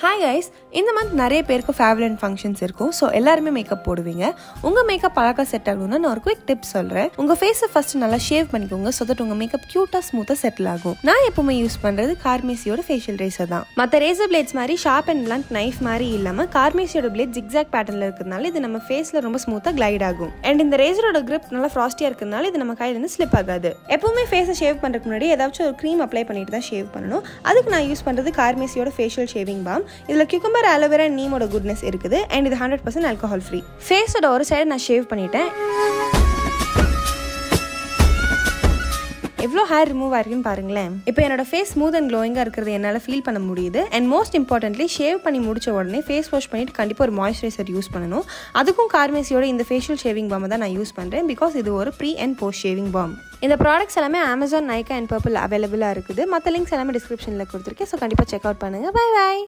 hi guys இந்த month நிறைய பேருக்கு ஃபேவரட் அண்ட் ஃபங்க்ஷன்ஸ் இருக்கும் ஸோ எல்லாருமே மேக்கப் போடுவீங்க உங்கள் மேக்கப் அழகாக செட் ஆகணும்னா நான் ஒரு குவிக் டிப் சொல்கிறேன் உங்கள் ஃபேஸை ஃபர்ஸ்ட் நல்லா ஷேவ் பண்ணிக்கோங்க ஸோ தட் உங்கள் மேக்கப் க்யூட்டாக ஸ்மூத்தாக செட்டில் ஆகும் நான் எப்பவுமே யூஸ் பண்ணுறது கார்மேசியோட ஃபேஷியல் ரேசர் தான் மற்ற ரேசர் பிளேட்ஸ் மாதிரி ஷார்ப் அண்ட் பிளண்ட் நைஃப் மாதிரி இல்லாமல் கார்மேசியோட பிளேட் ஜிக்ஸாக் பேட்டர்னில் இருக்கிறதுனால இது நம்ம ஃபேஸில் ரொம்ப ஸ்மூத்தாக கிளைட் ஆகும் அண்ட் இந்த ரேசரோட grip நல்லா ஃப்ராஸ்டியாக இருக்கிறதுனால இது நம்ம கையிலேருந்து ஸ்லிப் ஆகாது எப்பவுமே ஃபேஸை ஷேவ் பண்ணுறதுக்கு முன்னாடி ஏதாச்சும் ஒரு க்ரீம் அப்ளை பண்ணிட்டு தான் ஷேவ் பண்ணணும் அதுக்கு நான் யூஸ் பண்ணுறது கார்மேசியோட ஃபேஷியல் ஷேவிங் பாம் இதில் கியூக்கம்பர் அலோவேரா நீமோட குட்னஸ் இருக்குது அண்ட் இது ஹண்ட்ரட் பர்சன்ட் ஆல்கஹால் ஃப்ரீ ஃபேஸோட ஒரு சைடு நான் ஷேவ் பண்ணிட்டேன் எவ்வளோ ஹேர் ரிமூவ் ஆயிருக்குன்னு பாருங்களேன் இப்போ என்னோட ஃபேஸ் ஸ்மூத் அண்ட் க்ளோயிங்காக இருக்கிறது என்னால் ஃபீல் பண்ண முடியுது அண்ட் மோஸ்ட் இம்பார்ட்டன்ட்லி ஷேவ் பண்ணி முடிச்ச உடனே ஃபேஸ் வாஷ் பண்ணிட்டு கண்டிப்பாக ஒரு மாய்ஸ்சரைசர் யூஸ் பண்ணணும் அதுக்கும் கார்மேசியோட இந்த ஃபேஷியல் ஷேவிங் பாம் தான் நான் யூஸ் பண்ணுறேன் பிகாஸ் இது ஒரு pre and post shaving balm இந்த ப்ராடக்ட்ஸ் எல்லாமே அமேசான் நைக்கா அண்ட் பர்பிள் அவைலபிளாக இருக்குது மற்ற லிங்க்ஸ் எல்லாமே டிஸ்கிரிப்ஷனில் கொடுத்துருக்கேன் ஸோ கண்டிப்பாக செக் அவுட் பண்ணுங்கள் பை பை